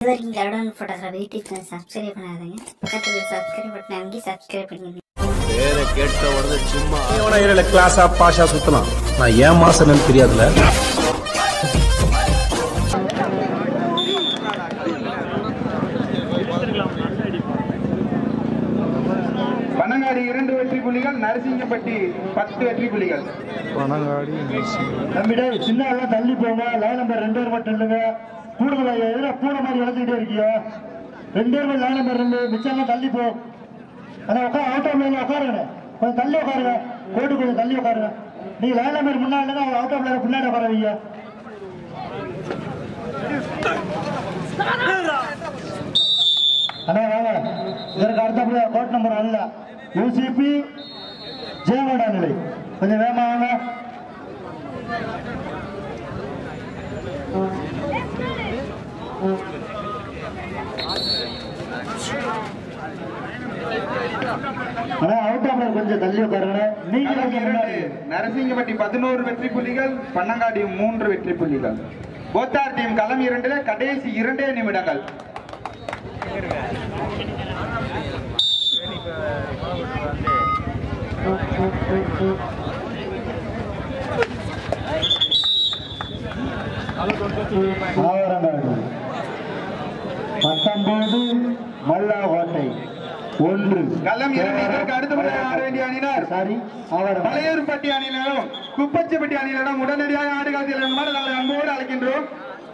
இது வரைக்கும் லவுடான் ஃபோட்டோகிராஃபி யூடியூப் சேனல் சப்ஸ்கிரைப் பண்ணாதீங்க பக்கத்தில் சப்ஸ்கிரைப் பட்டன் அமைக்கி சப்ஸ்கிரைப் பண்ணிடுங்க பேரை கேட்ட உடனே சும்மா எவனா ஏரியால கிளாஸா பாஷா சுத்தலாம் நான் ஏன் மாசம் தெரியாதுல பனங்காடி இரண்டு வெற்றி புள்ளிகள் நரசிங்கப்பட்டி பத்து வெற்றி புள்ளிகள் தம்பிடே சின்ன எல்லாம் தள்ளி போங்க லைன் நம்பர் ரெண்டு பேர் மட்டும் இல்லைங்க கூடுதல் எதிர பூனை மாதிரி வளர்த்துக்கிட்டே இருக்கியா ரெண்டு பேர் லைன் நம்பர் ரெண்டு மிச்சம் எல்லாம் தள்ளி போ ஆனா உட்கார் அவுட் ஆஃப் லைன்ல உட்காருங்க கொஞ்சம் தள்ளி உட்காருங்க கோட்டு கொஞ்சம் தள்ளி உட்காருங்க நீங்க லைன் நம்பர் முன்னாடி இல்லைன்னா அவுட் ஆஃப் லைன் பின்னாடி உட்கார வைங்க அண்ணா வாங்க இதற்கு அடுத்தபடியாக கோட் நம்பர் அல்ல யூசிபி ஜெயமோடா நிலை கொஞ்சம் வேகமா வாங்க அண்ணா அவுட் ஆஃப் கொஞ்சம் தள்ளி உட்காருங்க நீங்க களம் கொஞ்சம் இரண்டு முன்னாடி. நரசிங்கப்பட்டி பதினோரு வெற்றி புள்ளிகள் பன்னங்காடி மூன்று வெற்றி புள்ளிகள் போத்தார் டீம் களம் இரண்டுல கடைசி இரண்டே நிமிடங்கள் ஆவரங்காடு பத்தொன்பது மல்லாகோட்டை ஒன்று களம் இரண்டு இதற்கு அடுத்தபடியாக ஆட வேண்டிய அணியினர் சாரி ஆவரம் பழையூர்பட்டி அணியினரும் குப்பச்சிப்பட்டி அணியினரும் உடனடியாக ஆடுகளத்தில் இறங்குமாறு நாங்கள் அன்போடு அழைக்கின்றோம்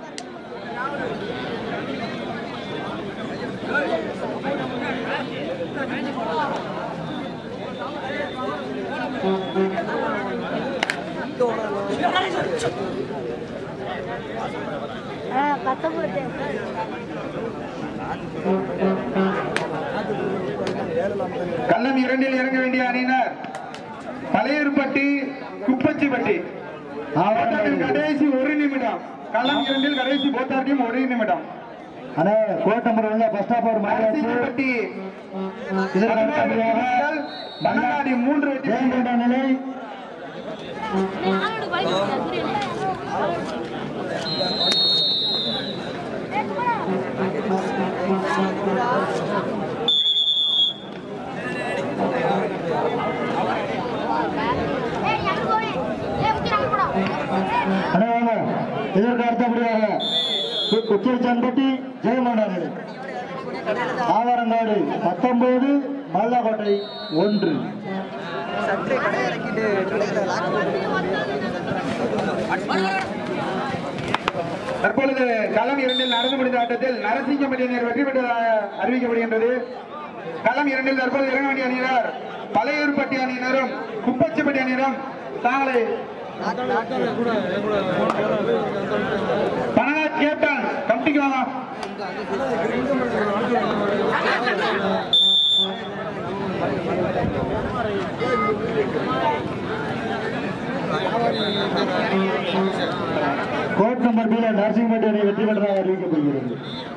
கள்ளம் இரண்டில் இறங்க வேண்டிய அணியினர் பழையூர்பட்டி குப்பச்சிப்பட்டி போத்தாட்டில் கடைசி ஒரு நிமிடம் களம் இரண்டில் கடைசி போத்தாட்டியும் ஒரு நிமிடம் அண்ணே கோட் நம்பர் ஒன்ல ஃபர்ஸ்ட் ஆஃப் ஒரு மாதிரி நரசிங்கப்பட்டி இதற்கு பதினோரு வெற்றி அடுத்தபடியாக புள்ளிகள், மண்ணாடி மூன்று வெற்றி புள்ளிகள். ஜெயங்கொண்ட நிலை அண்ணே வாங்க இதற்கு அடுத்தபடியாக உச்சிரச்சன்பட்டி ஜெயங்கொண்ட நிலை ஆவரங்காடு பத்தொன்பது மல்லாக்கோட்டை ஒன்று தற்பொழுது களம் இரண்டில் நடந்து முடிந்த ஆட்டத்தில் நரசிங்கப்பட்டி அணியர் வெற்றி பெற்றதாக அறிவிக்கப்படுகின்றது களம் இரண்டில் தற்பொழுது இறங்க வேண்டிய அணியினர் பழையூர்பட்டி அணியினரும் குப்பச்சிப்பட்டி அணியினரும் தாங்களை பனநாத் கேப்டன் கமிட்டிக்கு வாங்க கோட் நம்பர் பி நரசிங்கப்பட்டி அணி வெற்றி பெற்றதாக அறிவிக்கப்படுகிறது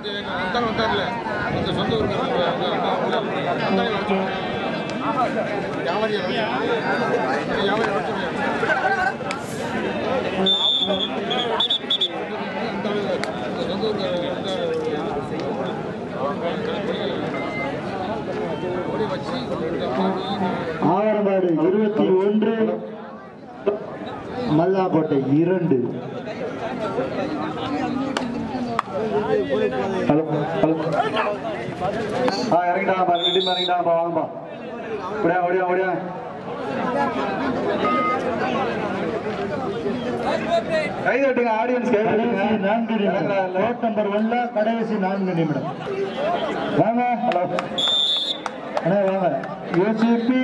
ஆவரங்காடு இருபத்தி ஒன்று மல்லாக்கோட்டை இரண்டு ஹலோ ஹலோ ஆ இறங்கிட்டாங்கப்பா ரெண்டு பேரும் இறங்கிட்டாங்கப்பா வாங்கப்பா ஓடியா ஓடியா ஓடியா கை தட்டுங்க ஆடியன்ஸ் கை கடைசி நான்கு நிமிடம் கோட் நம்பர் ஒன்ல கடைசி நான்கு நிமிடம் வாங்க ஹலோ அண்ணா வாங்க யூசிபி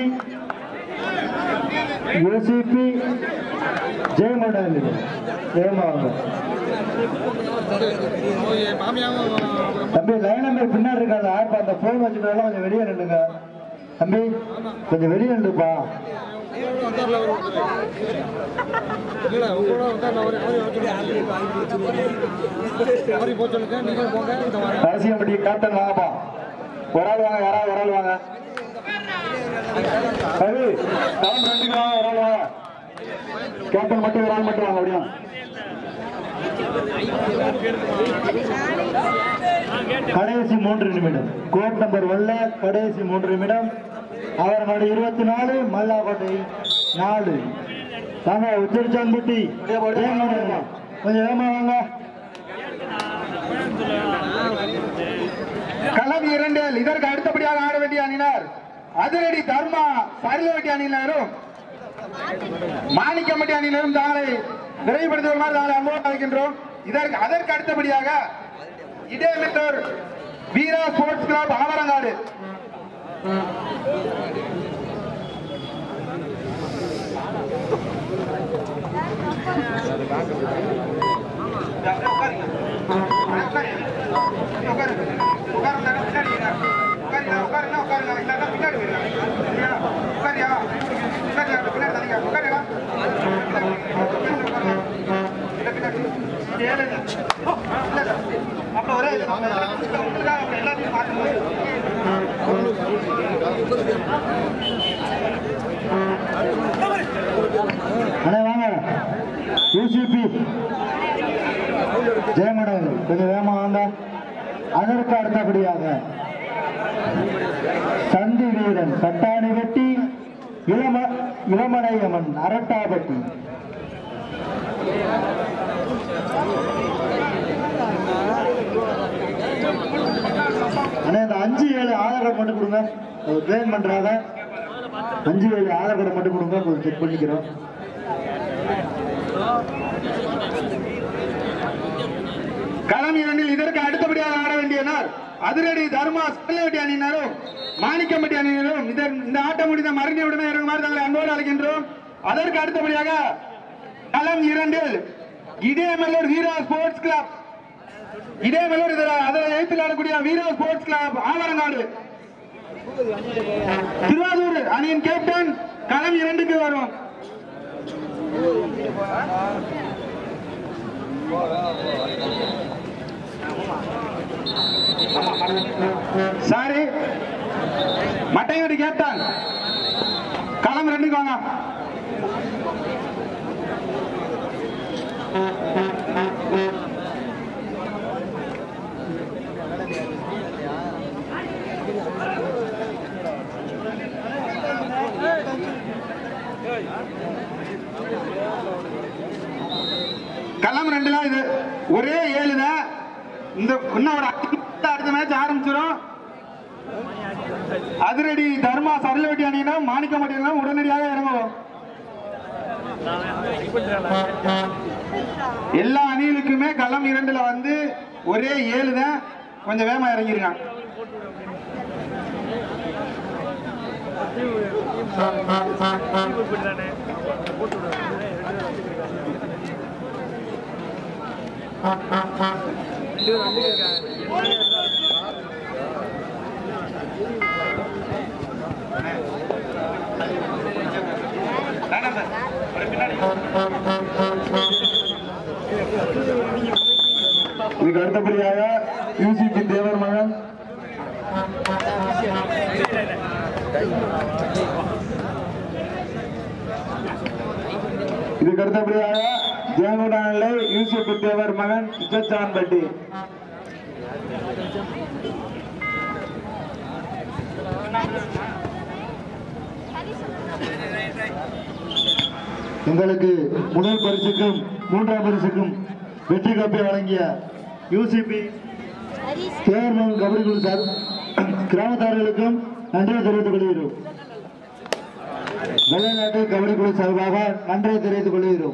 யூசிபி ஜெயமோடா இல்லைங்க ஜெயமா வாங்க தம்பி லைன் நம்பர் பின்னாடி இருக்காது ஆர்ப்பா அந்த போன் வச்சுட்டாலும் கொஞ்சம் வெளியே நின்னுங்க தம்பி கொஞ்சம் வெளியே நின்றுப்பா நரசிங்கப்பட்டி கேப்டன் வாங்கப்பா ஒரு ஆள் வாங்க யாராவது ஒரு ஆள் வாங்க ரவி டைம் ரெண்டுக்கு வாங்க ஒரு ஆள் வாங்க கேப்டன் மட்டும் ஒரு ஆள் மட்டும் வாங்க அப்படியா கடைசி மூன்று நிமிடம் கோட் நம்பர் ஒன்ல கடைசி மூன்று நிமிடம் அவர் மாடு இருபத்தி நாலு மல்லாக்கோட்டை நாலு தாங்க உச்சரிச்சான்பட்டி கொஞ்சம் ஏமா வாங்க களம் இரண்டில் இதற்கு அடுத்தபடியாக ஆட வேண்டிய அணியினர் அதிரடி தர்மா சரிலவட்டி அணியினரும் மாணிக்கம்பட்டி அணியினரும் தாங்களை விரைவுபடுத்துமாறு தாங்களை அன்போடு அழைக்கின்றோம் இதற்கு அதற்கு அடுத்தபடியாக இடைமெட்டோர் வீரா ஸ்போர்ட்ஸ் கிளப் ஆவரங்காடு அப்புறம் ஒரே எல்லாத்தையும் பார்த்து அண்ணே வாங்க யூசிபி ஜெயமடல் கொஞ்சம் வேகமா வாங்க அதற்கு அடுத்தபடியாக சந்தி வீரன் சட்டாணி வெட்டி இளம இளமலையம்மன் அரட்டாபட்டி அண்ணே இந்த அஞ்சு ஏழு ஆதார் கார்டு மட்டும் கொடுங்க கிளைம் பண்றாங்க அஞ்சு ஏழு ஆதார் கார்டு மட்டும் கொடுங்க கொஞ்சம் செக் பண்ணிக்கிறோம் களம் இரண்டில் இதற்கு அடுத்தபடியாக ஆட வேண்டியனர் அதிரடி தர்மா செல்லவட்டி அணியினரும் மாணிக்கம்பட்டி அணியினரும் இதன் இந்த ஆட்டம் முடிந்த மறுநீ உடனே இறங்குமாறு தங்களை அன்போடு அழைக்கின்றோம் அதற்கு அடுத்தபடியாக களம் இரண்டில் இடையமல்லூர் வீரா ஸ்போர்ட்ஸ் கிளப் இடையமல்லூர் இதில் அதை எழுத்தில் ஆடக்கூடிய வீரா ஸ்போர்ட்ஸ் கிளப் ஆவரங்காடு திருவாரூர் அணியின் கேப்டன் களம் இரண்டுக்கு வரும் சாரி மட்டையோடு கேப்டன் களம் ரெண்டுக்கு வாங்க களம் ரெண்டுல இது ஒரே ஏழு தான் இந்த இன்னும் ஒரு அஞ்சு நிமிஷத்துல அடுத்த மேட்ச் ஆரம்பிச்சிடும் அதிரடி தர்மா சரளவட்டி அணியினம் மாணிக்கம்பட்டி அணியினம் உடனடியாக இறங்குவோம் எல்லா அணிகளுக்குமே களம் இரண்டுல வந்து ஒரே ஏழு தான் கொஞ்சம் வேகமா இறங்கிருக்கான் இதுக்கு அடுத்தபடியாக யூசிபி தேவர் மகன் இதுக்கு அடுத்தபடியாக ஜெயங்குடானில் யூசிபி தேவர் மகன் இஜச்சான் பட்டி எங்களுக்கு முதல் பரிசுக்கும் மூன்றாம் பரிசுக்கும் வெற்றி கப்பை வழங்கிய யூசிபி சேர்மன் கபடி குழு சார் கிராமத்தார்களுக்கும் நன்றியை தெரிவித்துக் கொள்கிறோம் வெளிநாட்டு கபடி குழு சார்பாக நன்றியை தெரிவித்துக் கொள்கிறோம்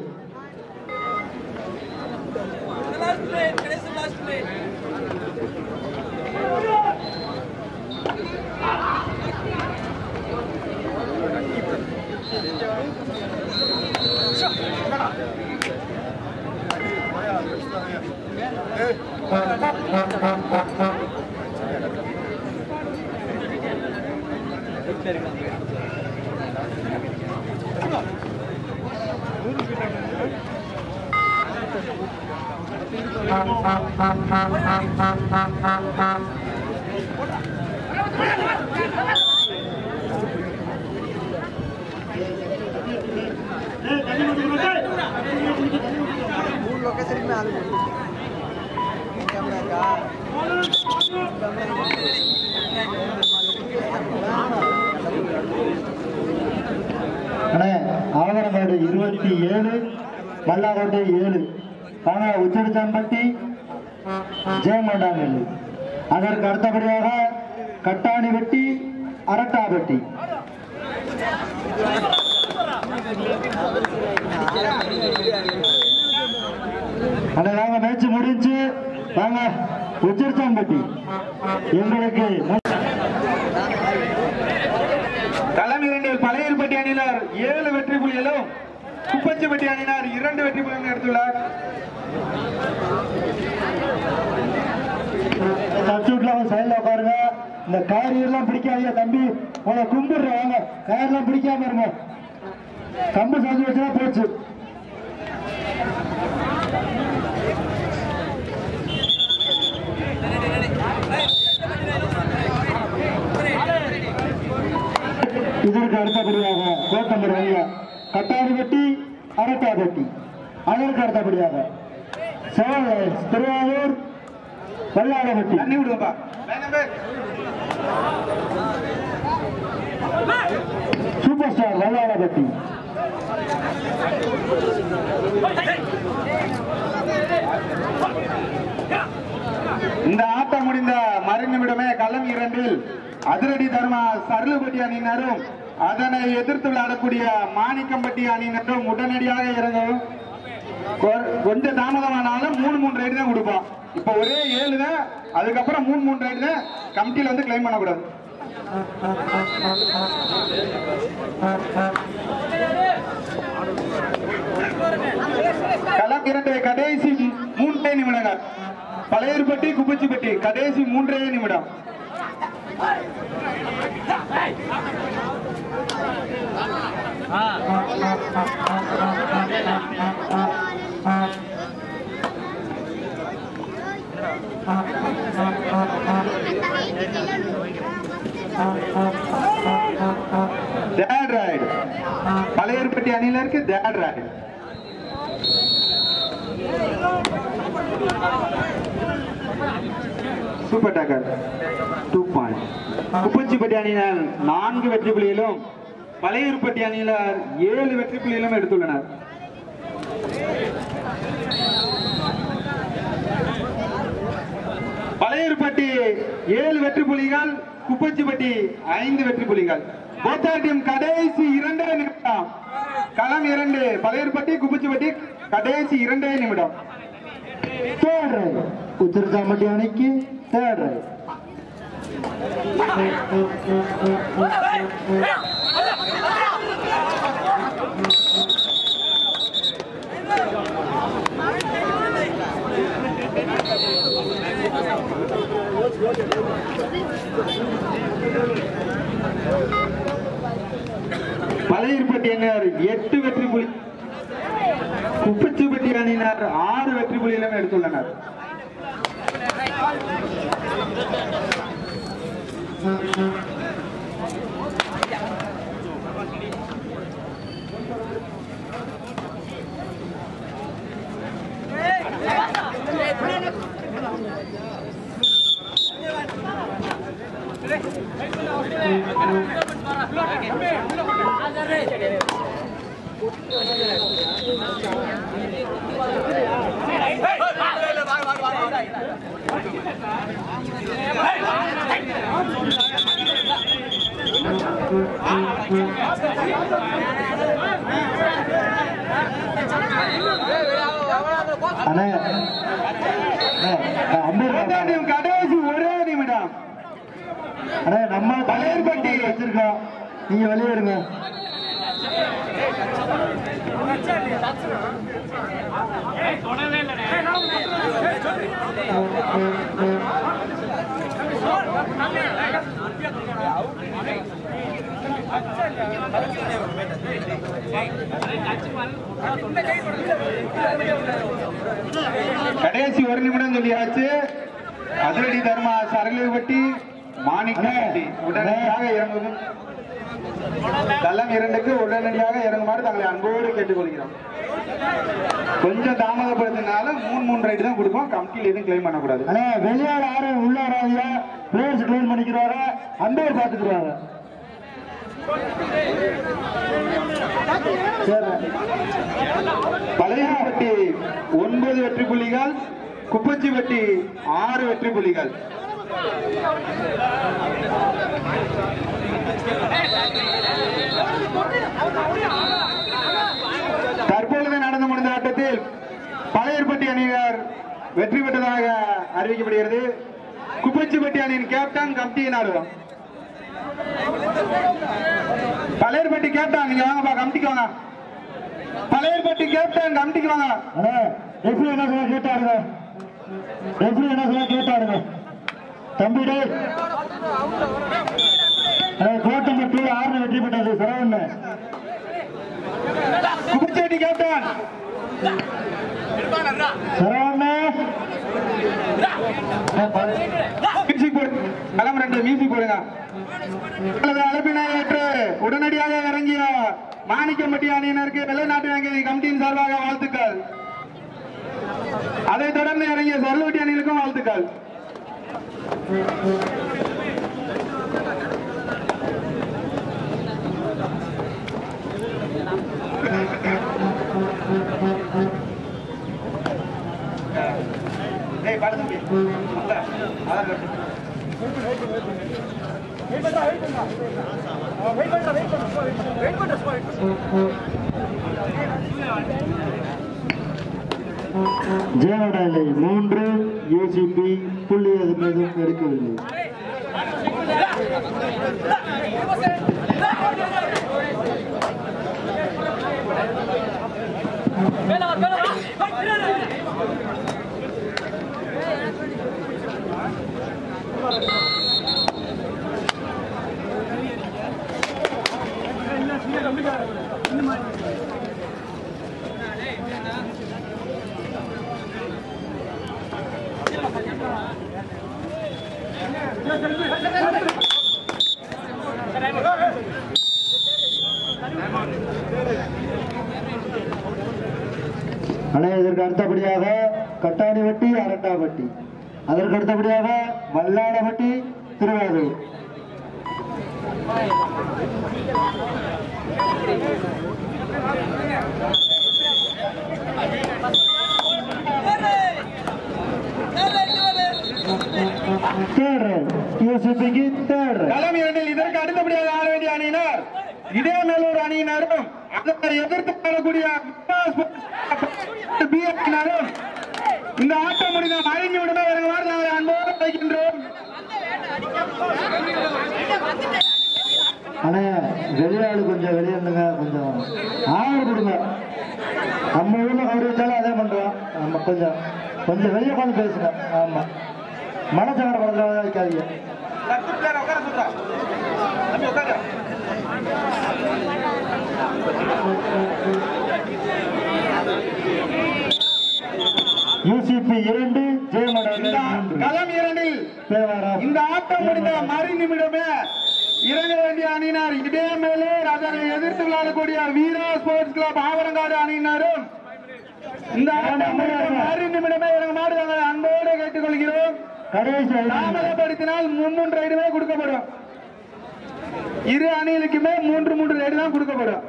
மூணு லொக்கேஷனுக்குமே ஆள் போகுது கேமரா இருக்கா அண்ணே ஆவரங்காடு இருபத்தி ஏழு மல்லாக்கோட்டை ஏழு ஆனால் உச்சடிச்சாம்பட்டி ஜெயங்கொண்டாங்கல் அதற்கு அடுத்தபடியாக கட்டாணிவெட்டி அரட்டாபட்டி அண்ணே வாங்க மேட்ச் முடிஞ்சு வாங்க உச்சரிச்சாம்பட்டி எங்களுக்கு மு- களம் இரண்டில் பழையர்பட்டி அணியினர் ஏழு வெற்றி புள்ளிகளும் குப்பச்சிப்பட்டி அணியினர் இரண்டு வெற்றி புள்ளிகளும் எடுத்துள்ளார் சப்ஸ்டியூட்ல அவங்க சைடில் உட்காருங்க இந்த காரியெல்லாம் பிடிக்காதீங்க தம்பி உங்களை கும்பிடுறேன் வாங்க காரெல்லாம் பிடிக்காம இருங்க கம்பு சாஞ்சு வச்சா போச்சு இதற்கு அடுத்தபடியாக கோட்டம்பர் வழியா கட்டாரி வெட்டி அரட்டா வெட்டி அதற்கு அடுத்தபடியாக செவன் லைன்ஸ் திருவாரூர் வல்லாளவட்டி தண்ணி விடுங்கப்பா line number super star Vallalavatti இந்த ஆட்டம் முடிந்த மறு நிமிடமே களம் இரண்டில் அதிரடி தர்மா சரளுபட்டி அணியினரும் அதனை எதிர்த்து விளையாடக்கூடிய மாணிக்கம்பட்டி அணியினரும் உடனடியாக இறங்கவும் கொ- கொஞ்சம் தாமதமானாலும் மூணு மூணு ரைடு தான் கொடுப்போம் இப்போ ஒரே ஏழு தான் அதுக்கப்புறம் மூணு மூணு ரைடு தான் கமிட்டியில் வந்து கிளைம் பண்ணக்கூடாது களம் இரண்டு கடைசி மூன்றே நிமிடங்கள் பழையர்பட்டி குப்பச்சிப்பட்டி கடைசி மூன்றே நிமிடம் தேட் ரைடு பழையர்பட்டி அணியினருக்கு தேட் raid super tagger two point Kuppachipatti அணியினர் நான்கு வெற்றி புள்ளியிலும் பழையூர்பட்டி அணியினர் ஏழு வெற்றி புள்ளியிலும் எடுத்துள்ளனர் பழையூர்பட்டி ஏழு வெற்றி புள்ளிகள் குப்பச்சிப்பட்டி ஐந்து வெற்றி புள்ளிகள் போத்தார் டீம் கடைசி இரண்டே நிமிடம் களம் இரண்டு பழையூர்பட்டி குப்பச்சிப்பட்டி கடைசி இரண்டே நிமிடம் தேர்ட் ரைட் உத்திரச்சாம்பட்டி அணிக்கு தேர்ட் ரைட் பழையர்பட்டி அணியினர் எட்டு வெற்றி புள்ளி குப்பச்சிப்பட்டி அணியினர் ஆறு வெற்றி புள்ளியிலும் எடுத்துள்ளனர் அண்ணே அண்ணே, அம்பேர் போத்தார் டீம் கடைசி ஒரே நிமிடம் அண்ணே நம்ம பழையர்பட்டி. வச்சிருக்கோம் நீங்க வெளியே இருங்க கடைசி ஒரு நிமிடம் சொல்லியாச்சு அதிரடி தர்மா சரளுவட்டி மாணிக்கம்பட்டி உடனடியாக இறங்குவது களம் இரண்டுக்கு உடனடியாக இறங்குமாறு தங்களை அன்போடு கேட்டுக்கொள்கிறோம் கொஞ்சம் தாமதப்படுத்தினால மூணு மூணு ரைடு தான் கொடுப்போம் கமிட்டியில் எதுவும் கிளைம் பண்ணக்கூடாது அண்ணே வெளியாட ஆறு உள்ள வராதியா பிளேயர்ஸ் கிளீன் பண்ணிக்கிறாரு அம்பேர் பாத்துக்கிறாரு சரி பழையப்பட்டி ஒன்பது வெற்றி புள்ளிகள் குப்பச்சிப்பட்டி ஆறு வெற்றி புள்ளிகள் தற்பொழுது நடந்து முடிந்த ஆட்டத்தில் பழையப்பட்டி அணியினர் வெற்றி பெற்றதாக அறிவிக்கப்படுகிறது குப்பச்சிப்பட்டி அணியின் கேப்டன் கமிட்டியினர் பழையப்பட்டி கேப்டன் நீங்க வாங்கப்பா கமிட்டிக்கு வாங்க பழையப்பட்டி கேப்டன் கமிட்டிக்கு வாங்க அண்ணே ரெஃப்ரி என்ன சொல்ல கேட்டாருங்க ரெஃப்ரி என்ன சொல்ல கேட்டாருங்க தம்பி டேய் கோட்டை மட்டும் ஆறு வெற்றி பெற்றது சரவண்ண குப்பச்சேட்டி கேப்டன் சரவண்ண மியூசிக் போடு களம் ரெண்டு மியூசிக் போடுங்க உங்களது அழைப்பினை ஏற்று உடனடியாக இறங்கிய மாணிக்கம்பட்டி அணியினருக்கு வெள்ளைநாட்டு வங்கி கமிட்டியின் சார்பாக வாழ்த்துக்கள் அதைத் தொடர்ந்து இறங்கிய சரலுவட்டி அணியினருக்கும் வாழ்த்துக்கள் ஏய், பாடு தம்பி. உள்ள. அதான் கட்டு. ஜெயவடாலை மூன்று யூசிபி புள்ளி அது மீதும் எடுக்கவில்லை ஆனால் இதற்கு அடுத்தபடியாக கட்டாணிவட்டி அரட்டாவட்டி அதற்கு அடுத்தபடியாக வல்லாடவட்டி திருவாரூர் தேர்ட் ரைட் யூசிபிக்கு தேர்ட் ரைட் களம் இரண்டில் இதற்கு அடுத்தபடியாக ஆட வேண்டிய அணியினர் இதே மேலூர் அணியினரும் அதனை எதிர்த்து ஆடக்கூடிய பி அணியினரும் இந்த ஆட்டம் முடிந்த மறைஞ்சு விடுமே வருமாறு நாங்கள் அன்போடு வைக்கின்றோம் அண்ணே வெளியாளு கொஞ்சம் வெளியேணுங்க கொஞ்சம் ஆதரவு கொடுங்க நம்ம ஊர்ல கவுரி வச்சாலும் அதே பண்றோம் நம்ம கொஞ்சம் கொஞ்சம் வெளியே உட்காந்து பேசுங்க ஆமா மனசங்கட படத்துல வைக்காதீங்க உட்கார சொல்றா தம்பி உட்காரு யூசிபி இரண்டு இந்த ஜெயமடா களம் இரண்டில் இந்த ஆட்டம் முடிந்த மறு நிமிடமே இறங்க வேண்டிய அணியினர் இதே மேலே அதனை எதிர்த்து விளையாடக்கூடிய வீரா ஸ்போர்ட்ஸ் கிளப் ஆவரங்காடு அணியினரும் இந்த ஆட்டம் முடிந்த மறு நிமிடமே இறங்குமாறு நாங்கள் அன்போடு கேட்டுக்கொள்கிறோம் கடைசி ஐந்து. தாமதப்படுத்தினால் மும்மூன்று ரைடுமே கொடுக்கப்படும் இரு அணிகளுக்குமே மூன்று மூன்று ரைடு தான் கொடுக்கப்படும்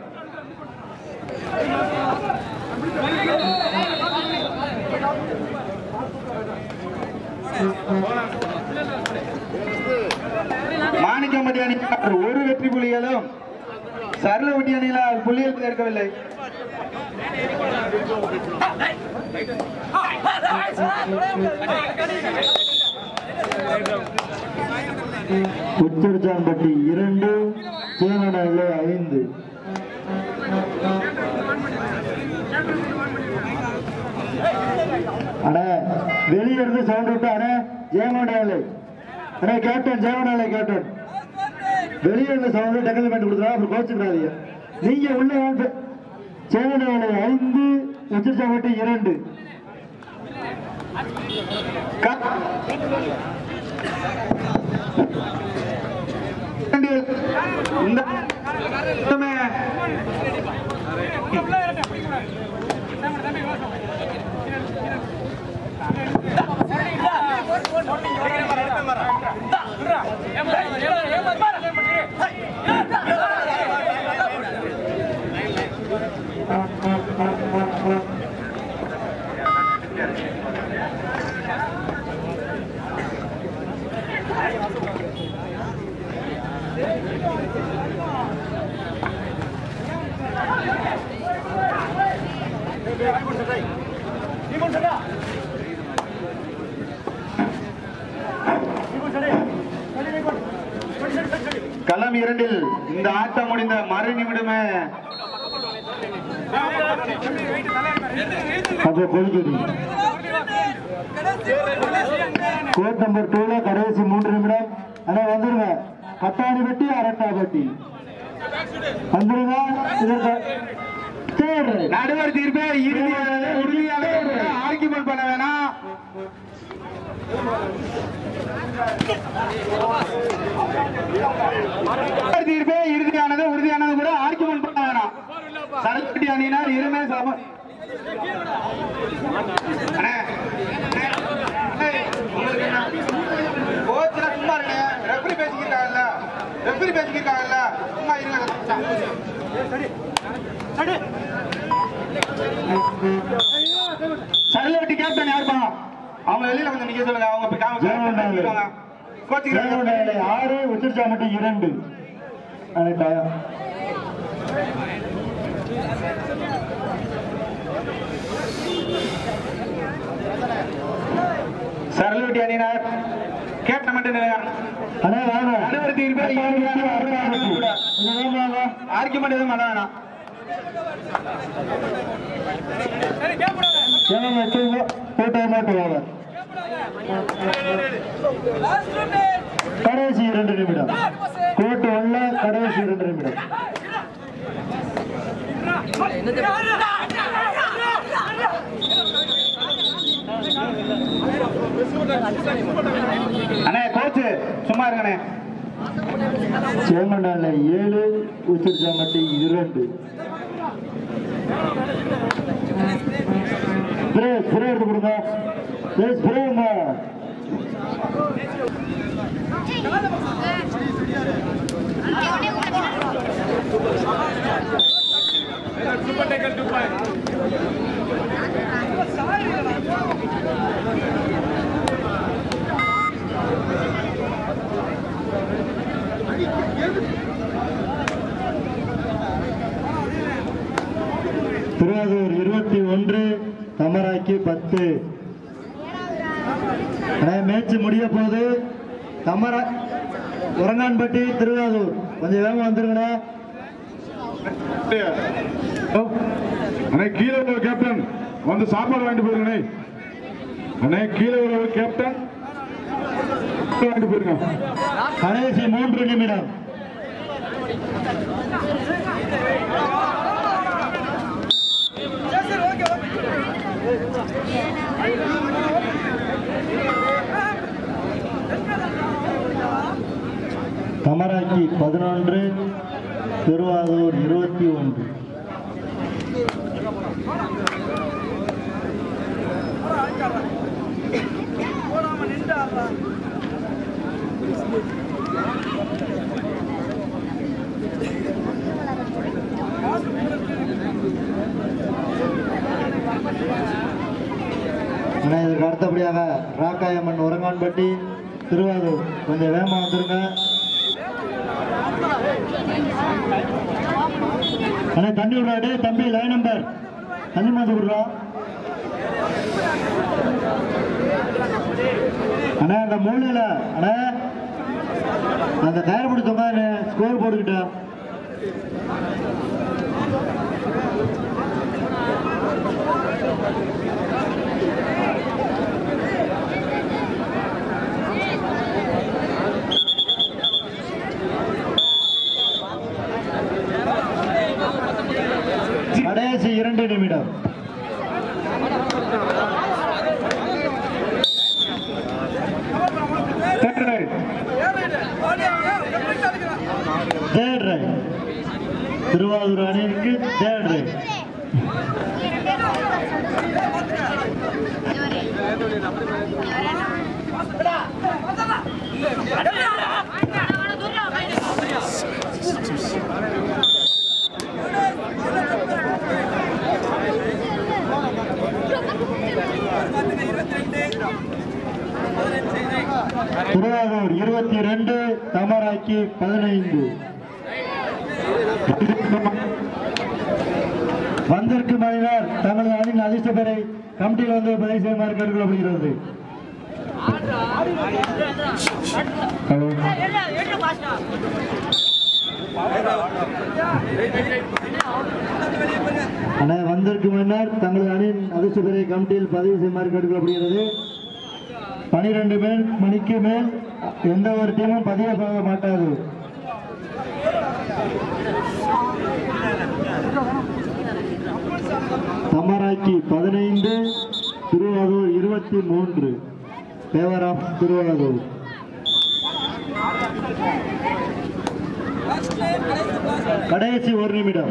மாணிக்கம்பட்டி அணியினர் ஒரு வெற்றி புள்ளிகளும் சரளவட்டி அணியினர் புள்ளிகள் எடுக்கவில்லை உச்சரிச்சான்பட்டி இரண்டு ஜெயமடா ஐந்து அண்ணே வெளியே இருந்து சவுண்ட் விட்டு அண்ணே ஜெயமண்டாலே அண்ணே கேப்டன் ஜெயமண்டாலே கேப்டன் வெளியே இருந்து சவுண்ட் டெக்கல் பண்ணி கொடுத்துருவா அப்புறம் கோச்சுக்கிறாதீங்க நீங்க உள்ள வந்து ஜெயமண்டாலே ஐந்து உச்சரிச்சான்பட்டி இரண்டு க- இந்த இந்த களம் இரண்டில் இந்த ஆட்டம் முடிந்த மறு நிமிடமே அது பொழுது கோட் நம்பர் டூல கடைசி மூன்று நிமிடம் ஆனா வந்துருங்க கட்டாணி வெட்டி அரட்டா வெட்டி வந்துருங்க இதற்கு தேர்வு நடுவர் தீர்ப்பே இறுதியாக உறுதியாக ஆர்கியூமெண்ட் பண்ண வேணாம் நடுவர் தீர்ப்பே இறுதியானது உறுதியானது கூட ஆர்கியூமெண்ட் பண்ண வேணாம் சரஸ்வதி அணியினர் இருமே சம அண்ணே, அண்ணே, அண்ணே, உங்களுக்கு என்ன? கோச்சுல சும்மா இருங்க ரெஃபரி பேசிக்கிட்டாங்கல்ல ரெஃபரி பேசிக்கிட்டாங்கல்ல சும்மா இருங்க சரலவட்டி கேப்டன் யாருப்பா அவங்க வெளியில கொஞ்சம் நிக்க சொல்லுங்க அவங்க போய் காம- ஜெயமோகன் நிப்பாங்க. கோச்சுக்கிறாங்க. தேவநாயகி ஆறு உச்சிர்ச்சாமட்டி இரண்டு அது டயம். சரலவட்டி அணியினர் கேப்டன் மட்டும் நிலையா அண்ணே வாங்க நடுவர் தீர்ப்பே கட்டாணி வெட்டி அரட்டா வெட்டி இது வாங்க ஆர்குமெண்ட் எதுவும் பண்ண வேணாம் ஜனம் வச்சுங்க போட்டோ மாட்டு வாங்க கடைசி இரண்டு நிமிடம் கோட்டு உள்ள கடைசி இரண்டு நிமிடம் அண்ணே கோச்சு சும்மா இருங்கண்ணே சேமண்டால ஏழு உச்சிர்ச்சாமட்டி இரண்டு ஸ்ப்ரே ஸ்ப்ரே எடுத்து கொடுங்க ஏய் ஸ்ப்ரேங்க திருவாரூர் இருபத்தி ஒன்று தமராக்கி பத்து மேட்ச் முடிய போகுது தமரா உரங்கான்பட்டி திருவாரூர் கொஞ்சம் வேகமா வந்துருங்கண்ணே அண்ணே கீழே உள்ள கேப்டன் வந்து சாப்பாடு வாங்கிட்டு போயிருங்கண்ணே அண்ணே கீழே உள்ள கேப்டன் வாங்கிட்டு போயிருங்க கடைசி மூன்று நிமிடம் தமராக்கி பதினொன்று திருவாரூர் இருபத்தி ஒன்று ஆனால் இதற்கு அடுத்தபடியாக ராக்காயம்மன் உரங்கான்பட்டி திருவாரூர் கொஞ்சம் வேகமாக வந்துருங்க அண்ணா தண்ணி விடுறாடு தம்பி லைன் நம்பர் தண்ணி மாந்து விடுறா அண்ணா அந்த மூலையில அண்ணா அந்த டயர் பிடி தொங்காது ஸ்கோர் போட்டுக்கிட்டா கடைசி இரண்டு நிமிடம் தேர்ட் ரைட் திருவாரூர் அணிக்கு தேர்ட் ரைட் திருவாரூர் இருபத்தி ரெண்டு தமராக்கி பதினைந்து வந்திருக்கும் அணியினர் தங்களது அணியின் அதிர்ஷ்ட பெறை கமிட்டியில் வந்து பதிவு செய்யுமாறு கேட்டுக்கொள்ளப்படுகிறது ஹலோ அண்ணா வந்திருக்கும் அணியினர் தங்களது அணியின் அதிர்ஷ்ட பெறை கமிட்டியில் பதிவு செய்யுமாறு கேட்டுக்கொள்ளப்படுகிறது பனிரெண்டு மேல் மணிக்கு மேல் எந்த ஒரு டீமும் பதிவாக மாட்டாது தமராக்கி பதினைந்து திருவாரூர் இருபத்தி மூன்று தேவராம் திருவாரூர் கடைசி ஒரு நிமிடம்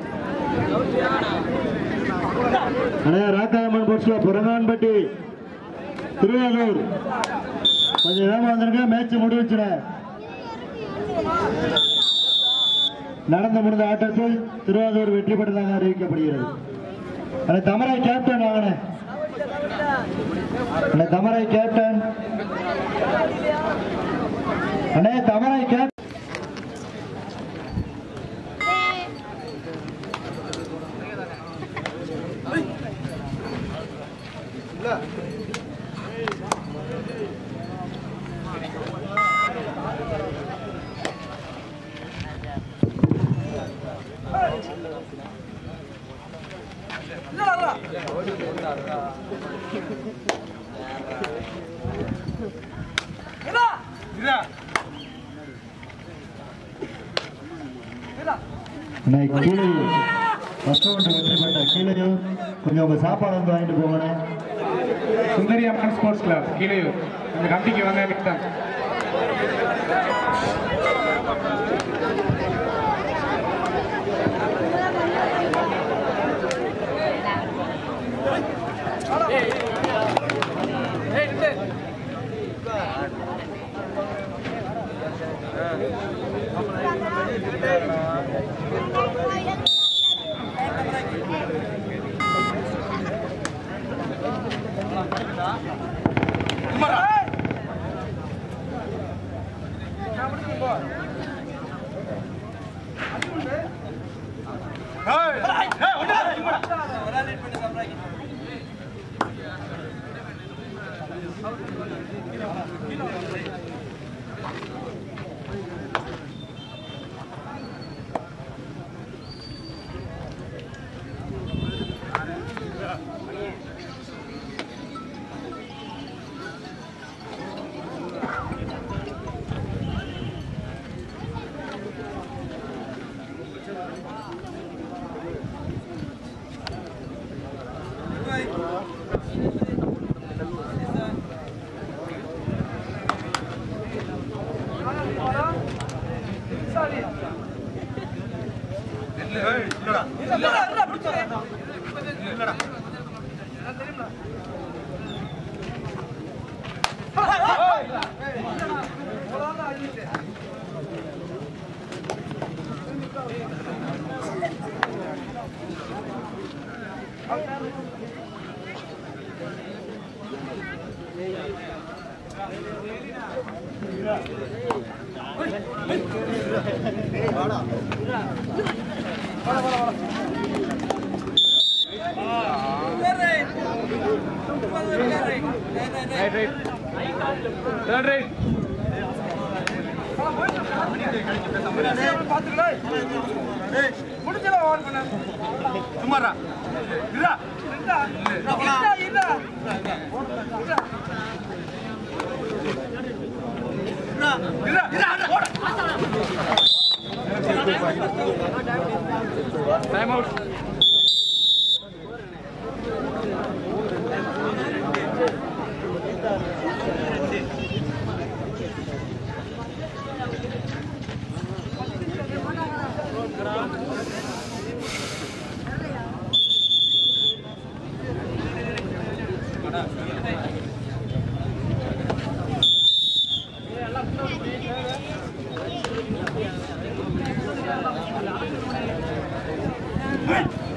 அண்ணே ராக்காயம்மன் போட்ஸ்ல புறங்கான்பட்டி திருவாரூர் கொஞ்சம் வேகமா வந்திருக்க மேட்ச் முடிவுச்சுன நடந்து முடிந்த ஆட்டத்தில் திருவாரூர் வெற்றி பெற்றதாக அறிவிக்கப்படுகிறது அண்ணே தமராய் கேப்டன் வாங்கின அண்ணே தமராய் கேப்டன் அண்ணே தமராய் கேப்டன் அண்ணே கீழே ஃபர்ஸ்ட் ரவுண்ட் வெற்றி பெற்ற கீழையும் கொஞ்சம் உங்க சாப்பாடு வந்து வாங்கிட்டு போங்கண்ணே சுந்தரி அம்மன் ஸ்போர்ட்ஸ் கிளப் கீழே இந்த கமிட்டிக்கு வாங்க கேப்டன் Hey!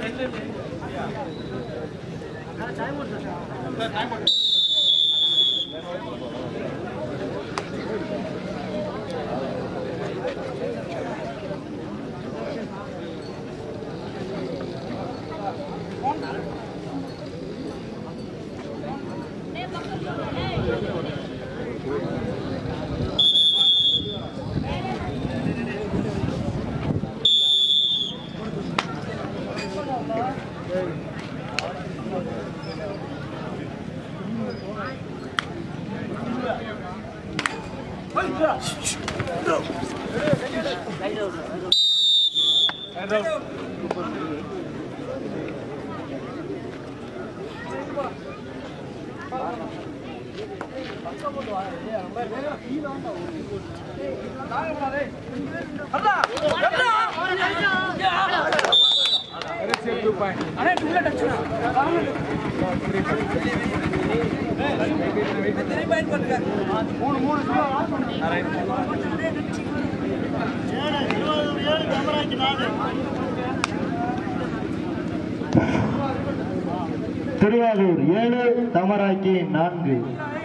திருவாரூர் ஏழு தமராக்கி நான்கு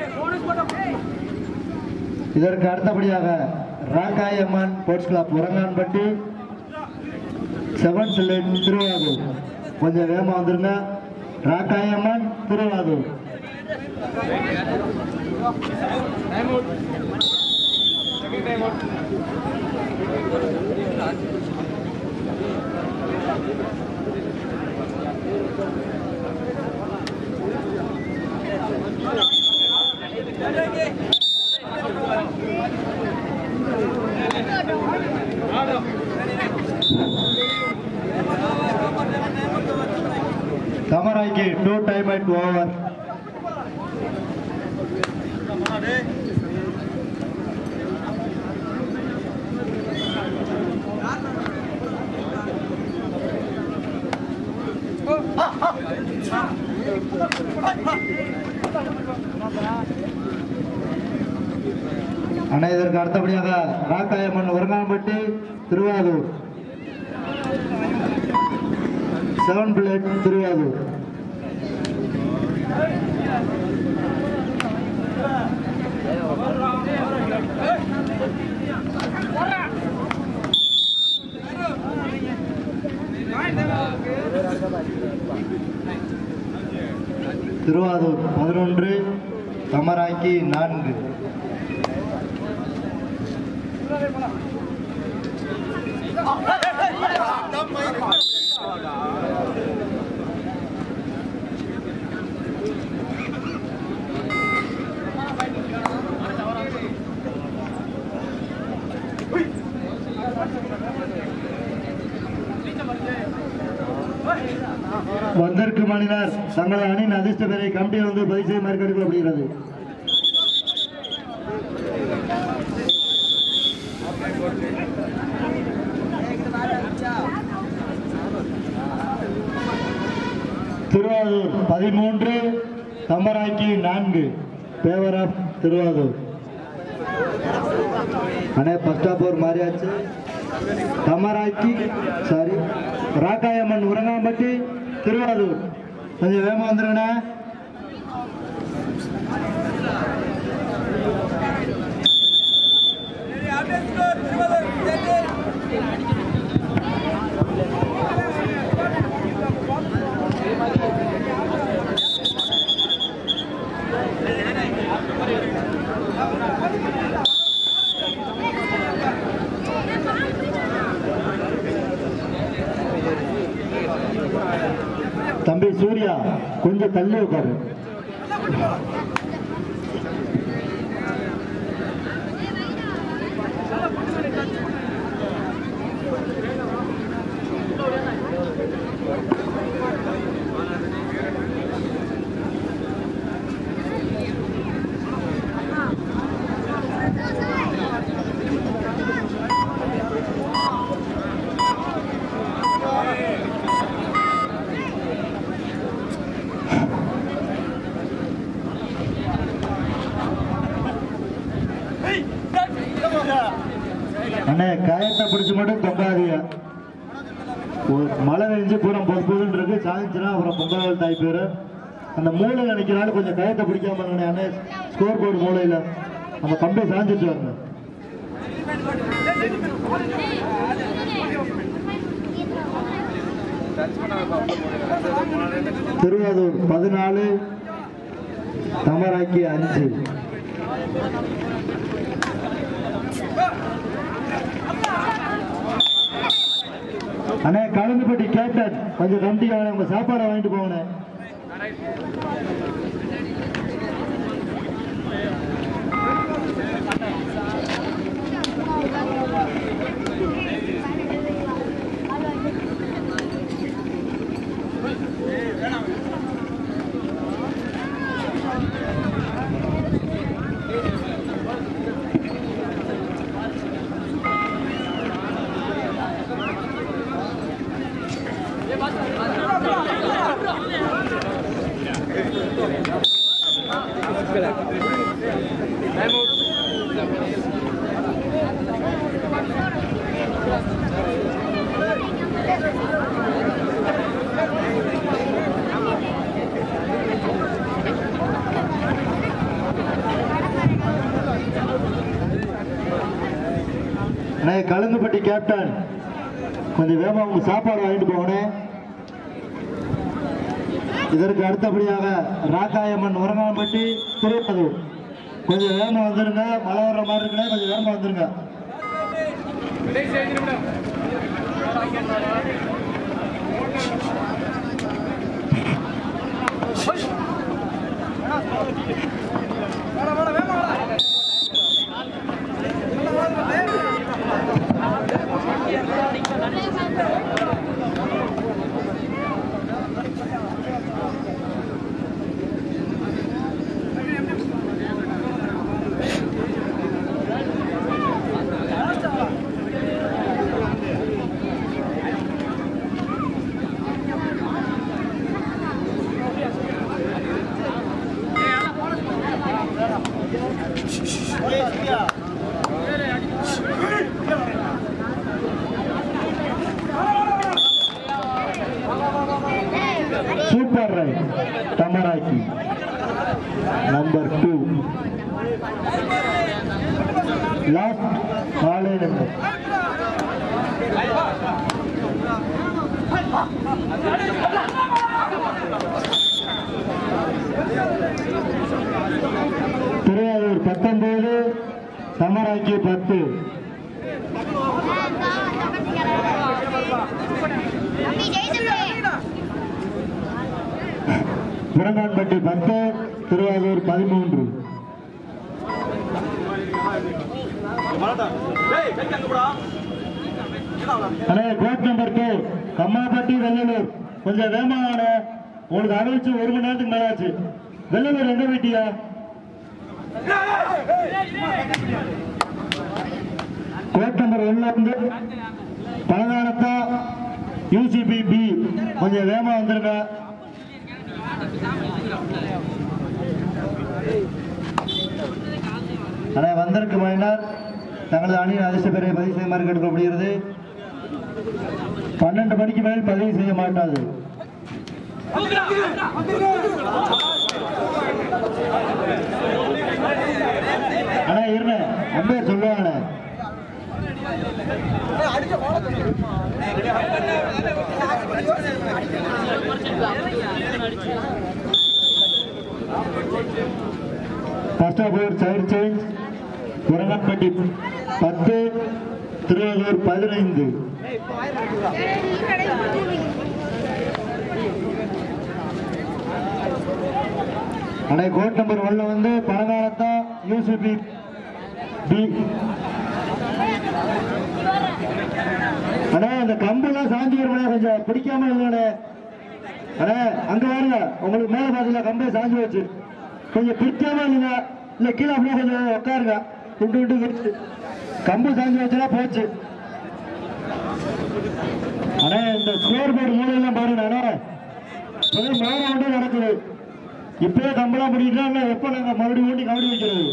இதற்கு அடுத்தபடியாக Rakkayamman sports club Urangaanpatti seven சில்லேட் திருவாரூர் கொஞ்சம் வேகமாக வந்துருங்க Rakkayamman Thiruvarur Thamarakki two time at over அண்ணா இதற்கு அடுத்தபடியாக ராக்காயம்மன் உரங்காம்பட்டி திருவாரூர் செவன் பிளேட் திருவாரூர் திருவாரூர் பதினொன்று தமராக்கி நான்கு வந்திருக்கும் அணியினர் தங்களது அணியின் அதிர்ஷ்ட பெயரை கமிட்டியில் வந்து பதிவு செய்ய மேற்கொள்ளப்படுகிறது திருவாரூர் பதிமூன்று தம்பராக்கி நான்கு பேவர் ஆஃப் திருவாரூர் அண்ணே ஃபர்ஸ்ட் ஆஃப் ஓவர் மாறியாச்சு தமராக்கி சாரி ராக்காயம்மன் உரங்காம்பட்டி திருவாரூர் கொஞ்சம் வேகமா வந்துருங்கண்ணே தம்பி சூர்யா கொஞ்சம் தள்ளி உட்காரு அண்ணே காயத்தை பிடிச்சு மட்டும் தொங்காதீங்க ஒரு மழை பெஞ்சு பூரா பொதுன்னு இருக்கு சாய்ந்துச்சுன்னா அப்புறம் பொங்கல் தாய் பேர் அந்த மூளையில் நிற்கிறாலும் கொஞ்சம் கயத்தை பிடிக்காம இருங்கண்ணே அண்ணே ஸ்கோர் போர்டு மூலையில் அந்த கம்பை சாஞ்சிட்டு வரணும் திருவாரூர் பதினாலு தமராக்கி அஞ்சு அண்ணே கலந்துப்பட்டி கேப்டன் கொஞ்சம் கம்பிக்கான உங்க சாப்பாடை வாங்கிட்டு போங்கண்ணே அண்ணே கலந்துப்பட்டி கேப்டன் கொஞ்சம் வேகமா உங்க சாப்பாடு வாங்கிட்டு போகணும் இதற்கு அடுத்தபடியாக ராக்காயம்மன் உரங்காம்பட்டி திருப்பதூர் கொஞ்சம் வேகமா வந்துருங்க மழை வர்ற மாதிரி இருக்குன்னா கொஞ்சம் வேகமா வந்துருங்க super raid Thamarakki number two last call number Thiruvarur பத்தொன்பது தமராக்கி பத்து முரங்கான்பட்டி பத்து திருவாரூர் பதிமூன்று அண்ணே court number two Kammapatti Vellalur கொஞ்சம் வேகமான உங்களுக்கு அறிவிச்சு ஒரு மணி நேரத்துக்கு மேல ஆச்சு வெள்ளலூர் எங்க வீட்டியா கோட் நம்பர் ஒன்ல இருந்து பழங்காலத்தா யூசிபி பி கொஞ்சம் வேகமா வந்துருங்க அண்ணே வந்திருக்கு மணினார் தங்களது அணியின் அதிர்ஷ்ட பெயரை பதிவு செய்யுமாறு கேட்டுக்கொள்ளப்படுகிறது பன்னெண்டு மணிக்கு மேல் பதிவு செய்ய மாட்டாது அண்ணா இருங்க அம்பேர் சொல்லுவாங்கண்ணே first half over side change Urangapatti பத்து திருவாரூர் பதினைந்து அடே கோட் நம்பர் ஒன்ல வந்து பழங்காலத்தா யூசிபி பி அண்ணா அந்த கம்பெல்லாம் சாஞ்சிக்கிறோம்னா கொஞ்சம் பிடிக்காம இல்லைண்ணே அண்ணே அங்க பாருங்க உங்களுக்கு மேல பாத்தீங்களா கம்பே சாஞ்சி வச்சு கொஞ்சம் பிடிக்காம இல்லைங்க இல்ல கீழே அப்படியே கொஞ்சம் உட்காருங்க விட்டு விட்டு விட்டு கம்பு சாஞ்சி வச்சுனா போச்சு அண்ணே இந்த ஸ்கோர் போர்டு மூலையெல்லாம் பாருங்க அண்ணே இப்போதான் மேல வந்து நடக்குது இப்பயே கம்பெல்லாம் பிடிக்கிட்டா எப்ப நாங்க மறுபடியும் ஊட்டி கபடி வைக்கிறது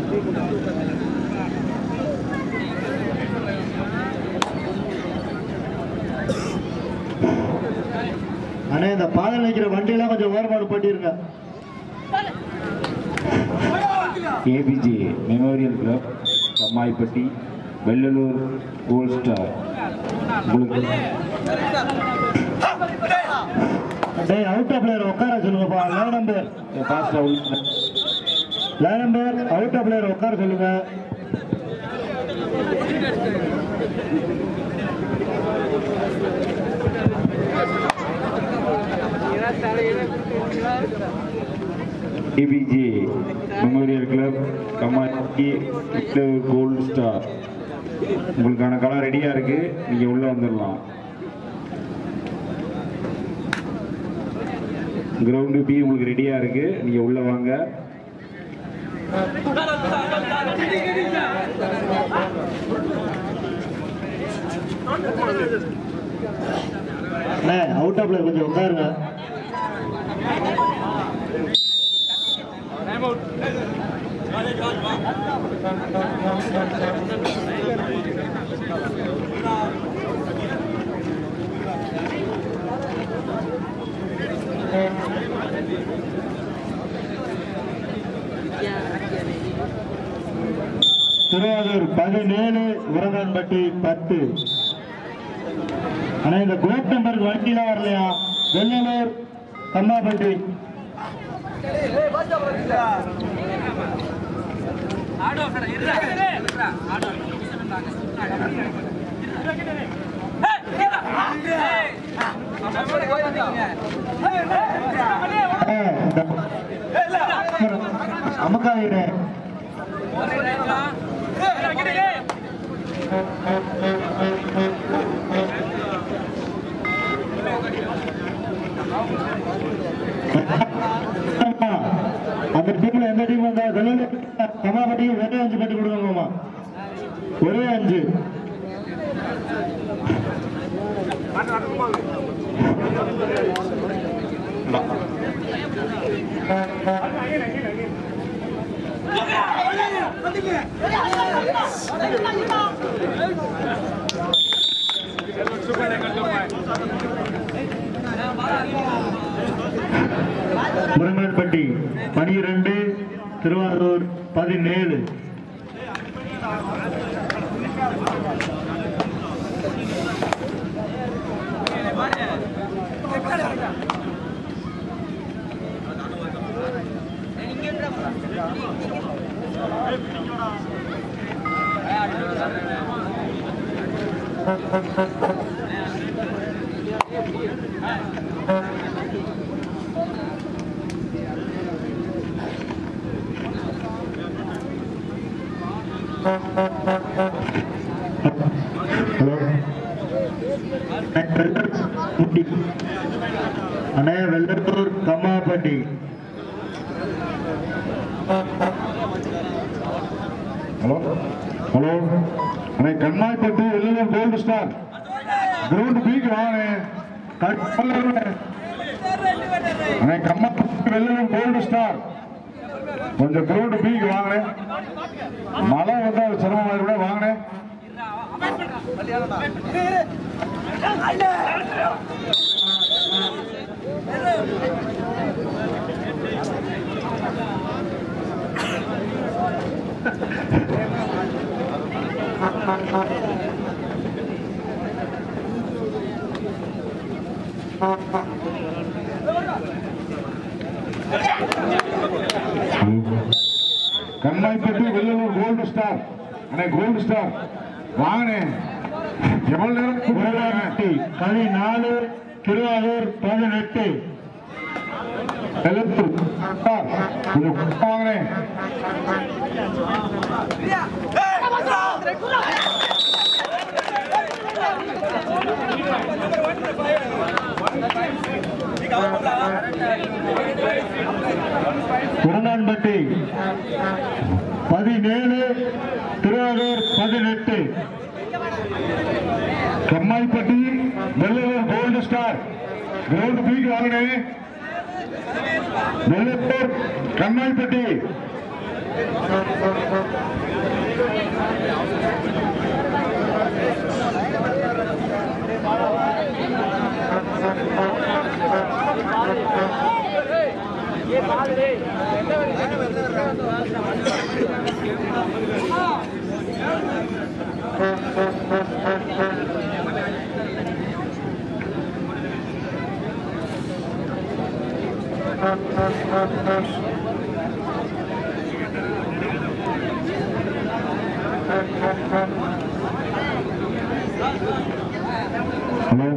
அண்ணே இந்த பாதையில் நிற்கிற வண்டியெல்லாம் கொஞ்சம் ஓரமாடு போட்டிருங்க APJ memorial club Kammaipatti Vellalur gold star உங்களுக்கு டேய் அவுட் ஆஃப் பிளேயர் உட்கார சொல்லுங்கப்பா line number fast out line number out of player உட்கார சொல்லுங்க APJ memorial club Kammaipatti Vellalur gold star உங்களுக்கான களம் ரெடியாக இருக்கு நீங்கள் உள்ளே வந்துடலாம் கிரவுண்டு பி உங்களுக்கு ரெடியாக இருக்கு நீங்கள் உள்ளே வாங்க அண்ணே அவுட் ஆஃப் பிளேயர் கொஞ்சம் உட்காருங்க திருவாரூர் பதினேழு உரங்கான்பட்டி பத்து ஆனா இந்த குரூப் நம்பருக்கு வண்டிலாம் வரலையா வெள்ளலூர் கம்மாப்பட்டி அமக்காயிரே அந்த டீம்ல எந்த டீம் வந்தா வெள்ளலூர் கம்மாப்பட்டிக்கு ஒரே அஞ்சு பட்டி கொடுக்கணுமா ஒரே அஞ்சு முருங்கன்பட்டி பனிரெண்டு திருவாரூர் பதினேழு ஹலோ முட்டி அண்ணே வெள்ளத்தூர் கம்மாப்பட்டி ஹலோ ஹலோ அண்ணே Kannaipatti Vellalur gold star ground பிக்கு வாங்கண்ணே அண்ணே கம்மாப்பட்டி வெள்ளலூர் கோல்டு ஸ்டார் கொஞ்சம் கிரவுண்ட் பிக்கு வாங்கினேன் மழை வந்தா அது சிரமமா கூட வாங்கினேன் கண்ணாய்பட்டி வெள்ளலூர் கோல்டு ஸ்டார் அண்ணே கோல்டு ஸ்டார் வாங்கினே எவ்வளவு நேரம் கூப்பிடுறாங்க? முருங்கன்பட்டி பதினாலு திருவாரூர் பதினெட்டு வெள்ளலூர் ஸ்டார் கொஞ்சம் வாங்கினேன் முருங்கன்பட்டி பதினேழு திருவாரூர் பதினெட்டு Kammaipatti Vellalur gold star ground பிக்கு வாங்கினேன் Vellalur Kammaipatti hello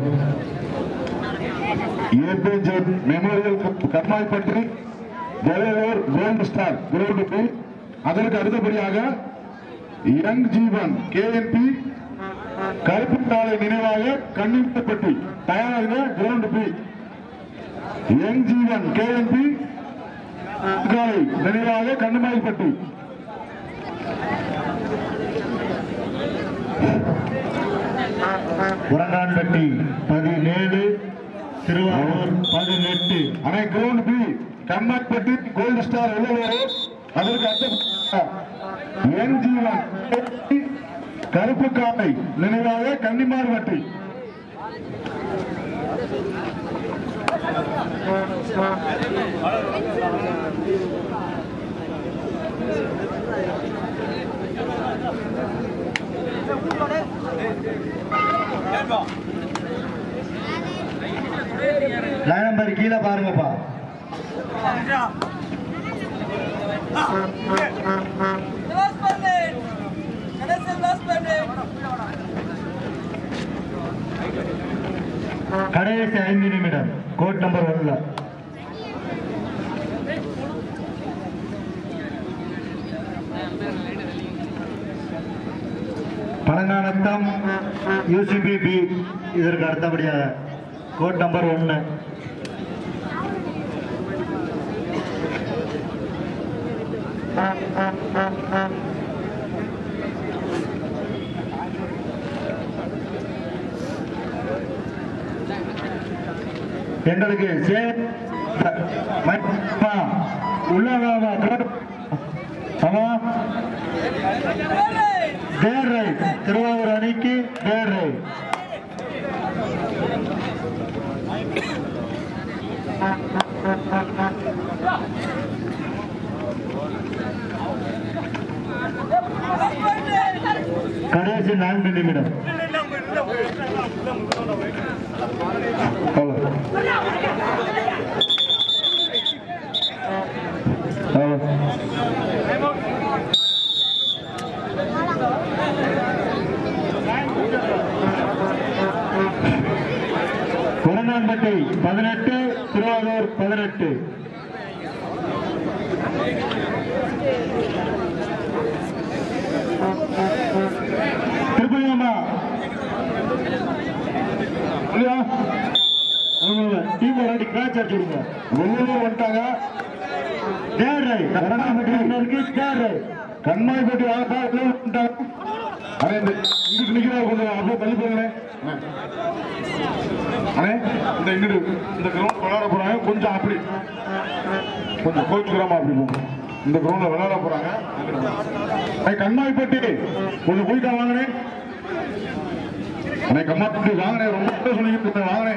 APJ memorial Karmaipatti ஜெயலலிதர் கோல்டு ஸ்டார் கிரவுண்டுக்கு அதற்கு அடுத்தபடியாக யங் ஜீவன் கேஎன்பி கருப்பு நாளை நினைவாக கண்ணிப்பட்டி தயாராக ground B young Jeevan KNB காலை நினைவாக கண்ணுமாய்பட்டி உரங்கான்பட்டி பதினேழு திருவாரூர் பதினெட்டு அனை ground B Kannatpatti gold star உள்ளவர் அதற்கு அடுத்த என் ஜீவன் கருப்பு காலை நினைவாக கன்னிமார்பட்டி லைன் நம்பர் கீழே பாருங்கப்பா Last minute. Kanasan last minute. கடைசி ஐந்து நிமிடம் கோட் நம்பர் ஒன்ல பழங்கானத்தம் யூசிபி பி இதற்கு அடுத்தபடியாக கோட் நம்பர் ஒன்று எங்களுக்கு சே- மைப்பா, உள்ள வா, வா, கோட். ஆமா தேர் ரைட் திருவாரூர் அணிக்கு தேர் ரைட் கடைசி நான்கு நிமிடம் ஹலோ ஹலோ கொரநான்பட்டி பதினெட்டு திருவாரூர் பதினெட்டு திருப்பதியம்மா இல்லையா டீம் ரெடி கிராச் அடிச்சுடுங்க வெள்ளூர் வந்துட்டாங்க தேர் ரைட் கொரநான்பட்டி இருக்கு தேர் ரைட் கண்மாய்பட்டி ஆகப்பா வெள்ளூர் வந்துட்டாங்க அண்ணே இந்த இங்கிட்டு நிக்கிறா கொஞ்சம் அப்படியே தள்ளி போங்களே அண்ணே இந்த இங்கிட்டு இந்த கிரவுண்ட் விளையாட போறாங்க கொஞ்சம் அப்படி கொஞ்சம் கோச்சுக்கிறாம அப்படி போங்க இந்த கிரவுண்ட்ல விளையாட போறாங்க அண்ணே கண்மாய்பட்டி கொஞ்சம் குயிக்கா வாங்கினே அண்ணே கம்மாப்பட்டி வாங்கினே ரொம்ப சொல்லிக்கிட்டு இருந்தேன் வாங்கினே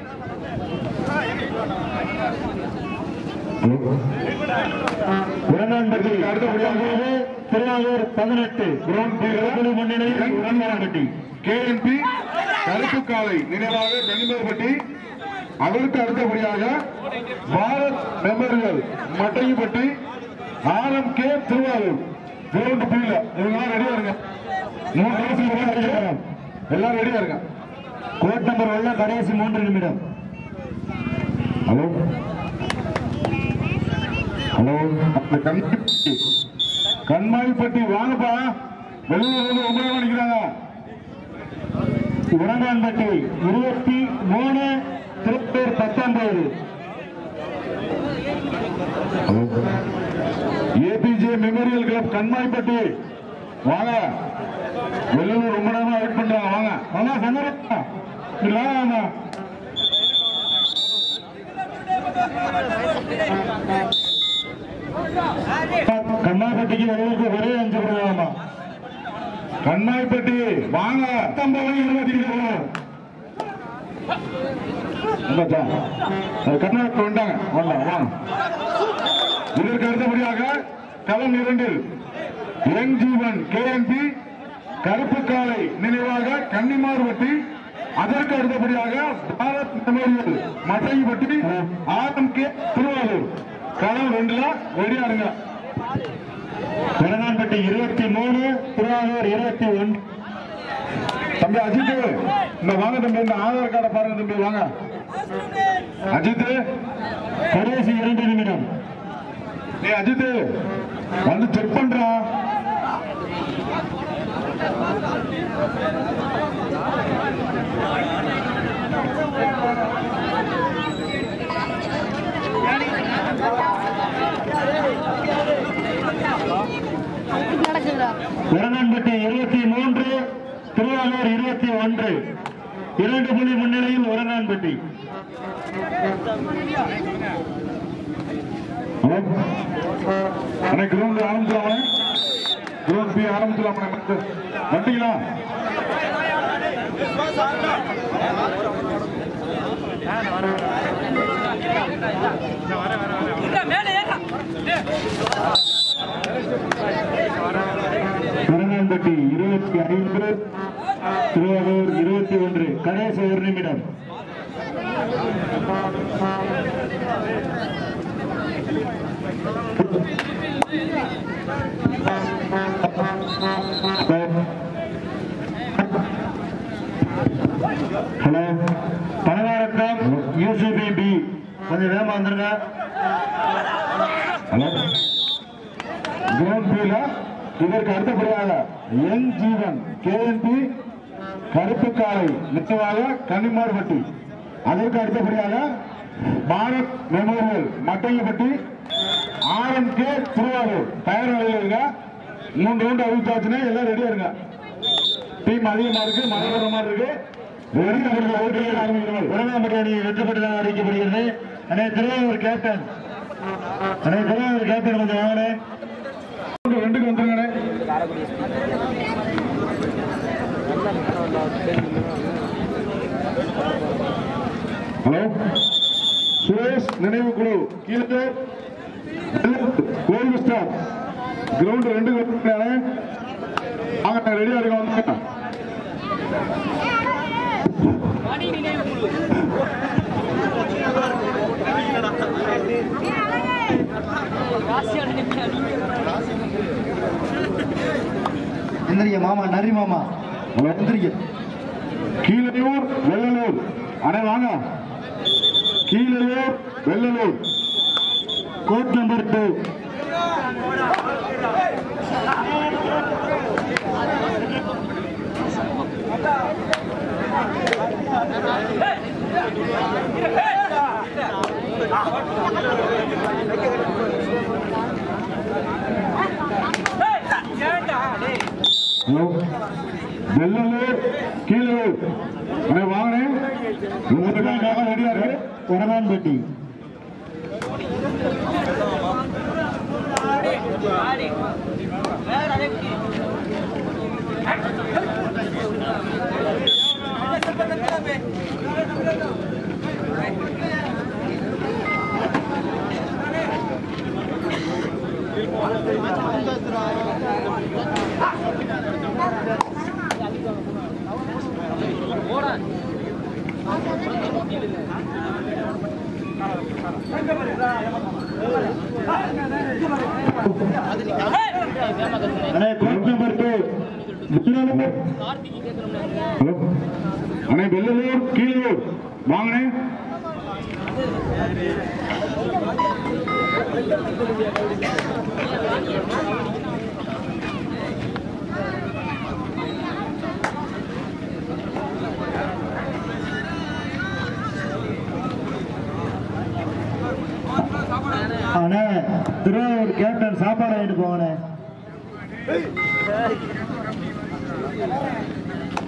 கொரநான்பட்டி அடுத்தபடியாக திருவாரூர் பதினெட்டு கிரவுண்ட் திருப்பதி முன்னிலையில் உரநான்பட்டி கேஎன்பி கருப்பு காலை நினைவாக கனிமர்பட்டி அதற்கு அடுத்தபடியாக பாரத் மெமோரியல் மட்டையப்பட்டி ஆரம் கே திருவாரூர் கிரவுண்ட் பீல இவங்கெல்லாம் ரெடியா இருங்க மூணு நிமிஷம் ready ஆ இருங்க. எல்லாம் ரெடியா இருங்க கோட் நம்பர் ஒன்ல கடைசி மூன்று நிமிடம் ஹலோ ஹலோ அந்த கண்மாய்ப்பட்டி கண்மாய்ப்பட்டி வாங்கப்பா வெளியூர் வந்து ஒன்பது மணிக்கிறாங்க உரங்கான்பட்டி இருபத்தி மூணு திருப்பூர் பத்தொன்பது ஏபிஜே மெமோரியல் கிளப் கண்மாய்ப்பட்டி வாங்க வெள்ளூர் ரொம்ப நேரமா வெயிட் பண்றாங்க வாங்க ஆமா சந்தரா இங்க வாங்க வாங்க கண்ணாப்பட்டிக்கு வருவதற்கு ஒரே அஞ்சு ரூபாமா கண்ணாய்பட்டி வாங்க பத்தொன்பது இருபத்தி கர்நாடகா வந்தாங்க வரலாம் வாங்க இதற்கு அடுத்தபடியாக களம் இரண்டில் யங் ஜீவன் கேஎன்பி கருப்பு காலை நினைவாக கன்னிமார்பட்டி அதற்கு அடுத்தபடியாக பாரத் மெமோரியல் மட்டைப்பட்டி ஆரம் கே திருவாரூர் களம் ரெண்டுல ரெடியா இருங்க பெருநான்பட்டி இருபத்தி மூணு திருவாரூர் இருபத்தி ஒன்று தம்பி அஜித் இந்த வாங்க தம்பி இந்த ஆதார் கார்டை பாருங்க தம்பி வாங்க அஜித் கடைசி இரண்டு நிமிடம் டேய் அஜித் வந்து செக் பண்றா பெருநான்பட்டி இருபத்தி மூன்று திருவாரூர் இருபத்தி ஒன்று இரண்டு புள்ளி முன்னிலையில் உரநான்பட்டி ஹலோ அண்ணே கிரவுண்ட் ஆரம்பிச்சலாமே கிரவுண்ட் பி ஆரம்பிச்சலாமே வண்டிங்களா பெருநான்பட்டி இருபத்தி ஐந்து திருவாரூர் இருபத்தி ஒன்று கடைசி ஒரு நிமிடம் ஹலோ பணவாரத்தம் யூசிபி பி கொஞ்சம் வேகமா வந்துருங்க ஹலோ கிரவுண்ட் பில இதற்கு அடுத்தபடியாக என் ஜீவன் கேஎன்பி கருப்பு காலை நிச்சயமாக கன்னிமார்பட்டி அதற்கு அடுத்தபடியாக Bharat memorial Mattaiyappatti R M K Thiruvarur தயார் நிலையில் இருங்க மூன்று ரவுண்ட் அறிவிச்சாச்சுன்னா எல்லாம் ரெடியா இருங்க டீம் அதிகமா இருக்கு மழை வர மாதிரி இருக்கு ரெடி ஓட்டுகள் ஆரம்பிக்கிறோம் உரநான்பட்டி அணி வெற்றி பெற்றதாக அறிவிக்கப்படுகிறது அண்ணே திருவாரூர் கேப்டன் அண்ணே திருவாரூர் கேப்டன் கொஞ்சம் வாங்கினேன் ரெண்டுக்கு வந்துருங்கண்ணே ஹலோ சுரேஷ் நினைவு குழு கீழே கோல்டு ஸ்டார் கிரவுண்ட் ரெண்டுக்கு வந்துருங்கண்ணே வாங்க ரெடியா இருக்க வந்துருங்க எந்திரிக்க மாமா நரி மாமா ஹலோ எந்திரிக்க கீழையூர் வெள்ளலூர் அண்ணே வாங்க Keelaiyur Vellalur court number two hello Vellalur Keelur அண்ணே வாங்கண்ணே உங்களுக்காக ரெடியா இருக்கு உரநான்பட்டி அண்ணே கோட் நம்பர் டூ ஹலோ அண்ணே வெள்ளலூர் கீழூர் வாங்கண்ணே அண்ணே திருவாரூர் கேப்டன் சாப்பாடு வாங்கிட்டு போங்கண்ணே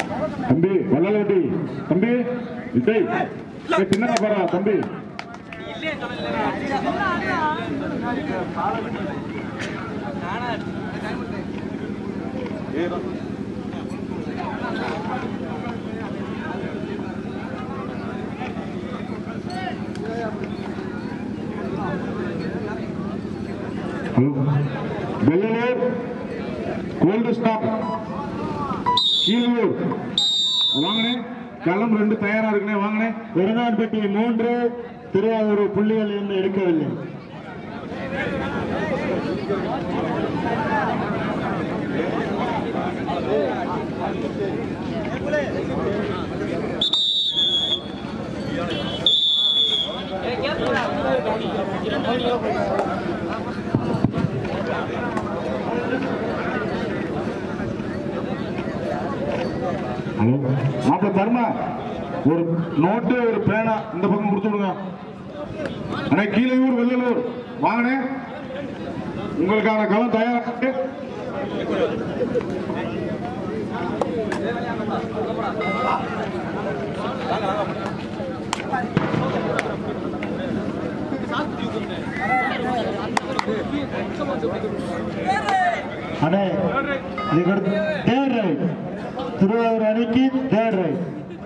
தம்பி வள்ளலவட்டி தம்பி விஜய் பின்னாடி போறா தம்பி வெள்ளலூர் கோல்டு ஸ்டாப் கீழூர் வாங்கனே களம் ரெண்டு தயாரா இருக்குனே வாங்கனே பெருங்கான்பட்டி மூன்று திருவாரூர் புள்ளிகள் இன்னும் எடுக்கவில்லை ஹலோ மாப்பிள்ள தர்மா ஒரு நோட்டு ஒரு பேனா இந்த பக்கம் கொடுத்து விடுங்க அண்ணே கீழையூர் வெள்ளலூர் வாங்கனே உங்களுக்கான களம் தயாரா இருக்கு அண்ணே இதுக்கு அடுத்து தேர்ட் ரைட் திருவாரூர் அணிக்கு தேர்ட் ரைட்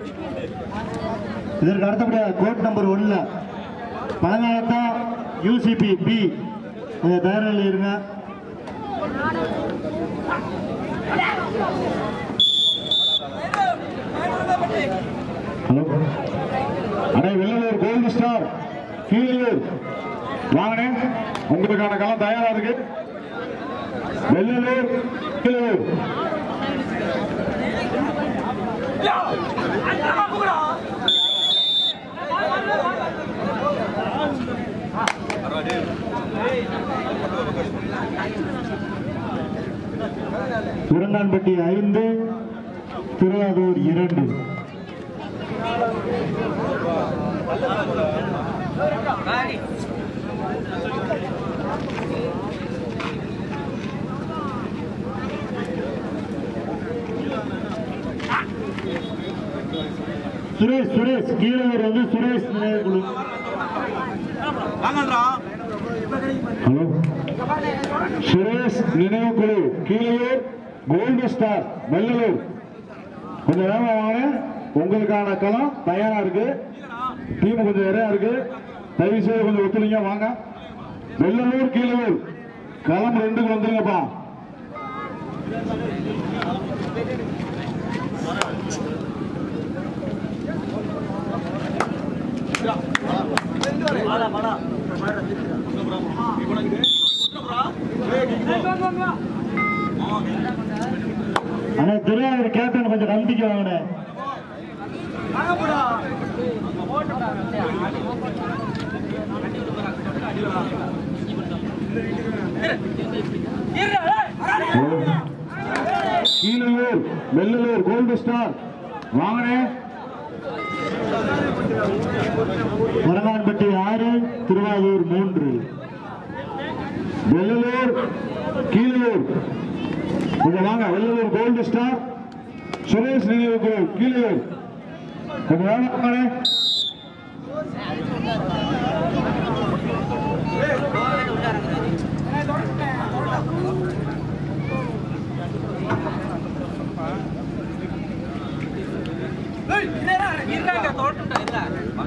இதற்கு அடுத்தபடியாக கோட் நம்பர் ஒன்ல பழங்காலத்தான் யூசிபி பி கொஞ்சம் தயாரில் இருங்க ஹலோ அண்ணே வெள்ளலூர் கோல்டு ஸ்டார் கீழையூர் வாங்கனே உங்களுக்கான களம் தயாரா இருக்கு வெள்ளலூர் கீழையூர் சுரங்கான்பட்டி ஐந்து திருவாரூர் இரண்டு சுரேஷ் சுரேஷ் கீழவர் வந்து சுரேஷ் நினைவு குழு ஹலோ சுரேஷ் நினைவு குழு கீழையூர் கோல்டு ஸ்டார் வெள்ளலூர் கொஞ்சம் வேகமா வாங்க உங்களுக்கான களம் தயாரா இருக்கு டீம் கொஞ்சம் நிறையா இருக்கு தயவு செய்து கொஞ்சம் ஒத்துழைங்க வாங்க வெள்ளலூர் கீழையூர் களம் ரெண்டுக்கு வந்துருங்கப்பா ஆனா திருவாரூர் கேப்டன் கொஞ்சம் நம்பிக்கை வாங்கினே கீழையூர் வெள்ளலூர் கோல்டு ஸ்டார் வாங்கனே வரலான்பட்டி ஆறு திருவாரூர் மூன்று வெள்ளலூர் கீழையூர் கொஞ்சம் வாங்க வெள்ளலூர் கோல்டு ஸ்டார் சுரேஷ் நினைவு குழு கீழையூர் கொஞ்சம் வாங்க வாங்கண்ணே. இருக்காங்க தோட்டம் இல்ல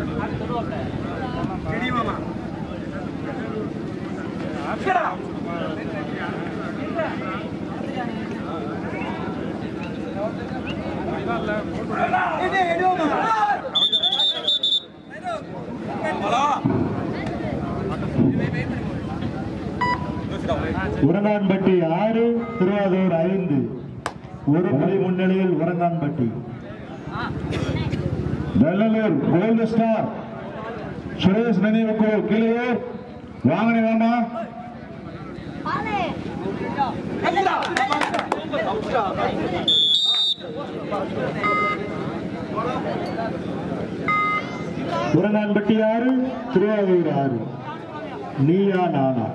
உரங்கான்பட்டி ஆறு திருவாரூர் ஐந்து ஒரு புள்ளி முன்னிலையில் உரங்கான்பட்டி வெள்ளலூர் கோல்டு ஸ்டார் சுரேஷ் நினைவு குழு கீழையூர் வாங்கனே வேமா உரங்கான்பட்டி ஆறு திருவாரூர் ஆறு நீயா நானா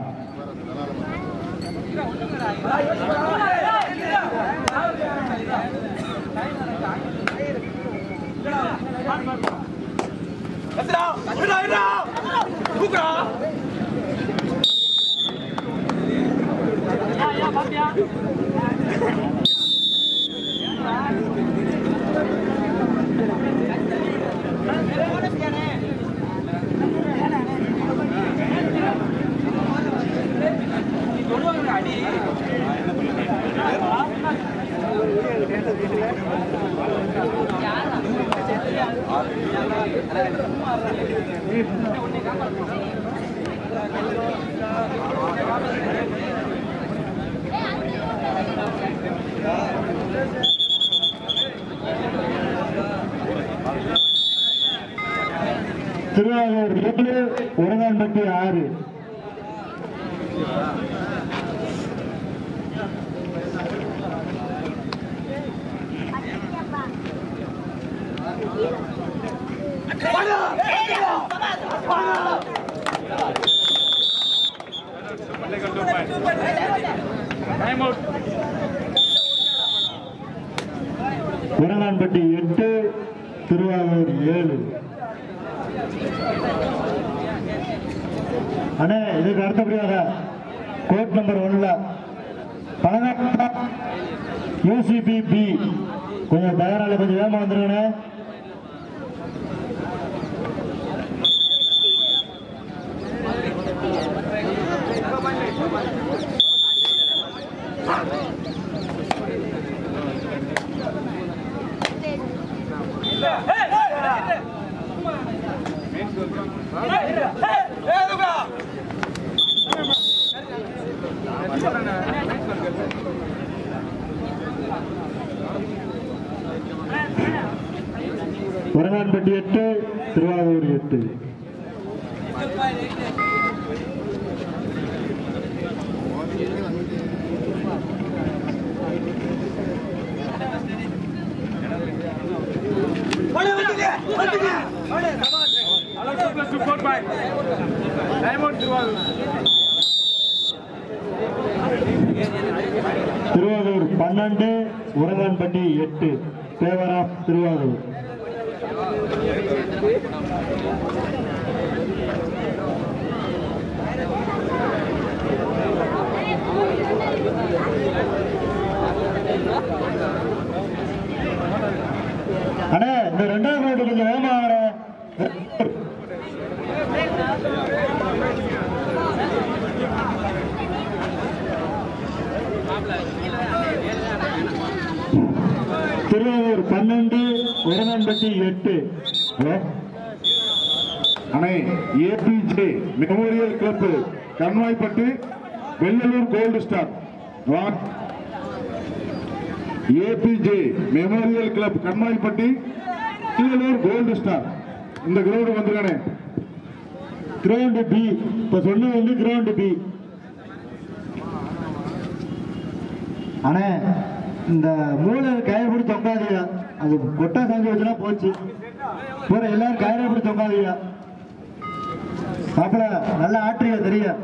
இருடா இருடா திருவாரூர் ஏழு உரங்கான்பட்டி ஆறு உரங்கான்பட்டி எட்டு திருவாரூர் ஏழு அண்ணே இதுக்கு அடுத்தபடியாக கோட் நம்பர் ஒன்ல பழங்காட்டா யூசிபி பி கொஞ்சம் தயாரால கொஞ்சம் வேகமா வந்துருங்கண்ணே உரங்கான்பட்டி எட்டு திருவாரூர் எட்டு திருவாரூர் பன்னெண்டு உரங்கான்பட்டி எட்டு தேவரா திருவாரூர் அண்ணே இந்த ரெண்டாவது ரவுண்டு கொஞ்சம் வேகமா வாங்கண்ணே. திருவாரூர் பன்னெண்டு உரகன்பட்டி எட்டு ஹலோ அணை APJ memorial club Kanvaippattu Vellalur gold star APJ memorial club Kanmaippatti Keelalur gold star இந்த கிரவுண்ட் வந்துருக்கானே கிரவுண்டு பி இப்ப சொன்னது வந்து கிரவுண்டு பி அண்ணே இந்த மூளை கயிறு பிடி தொங்காதீங்க அது கொட்டா சாஞ்சி வச்சுனா போச்சு போற எல்லாரும் கயிறை பிடி தொங்காதீங்க மாப்பிள நல்லா ஆட்டுறீங்க தெரியும்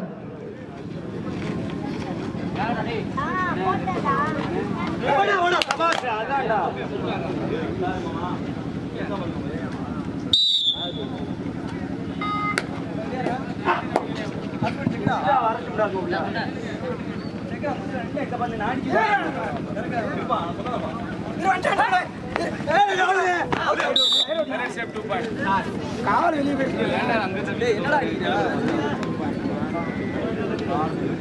காவல் வெளியே போயிட்டு என்னடா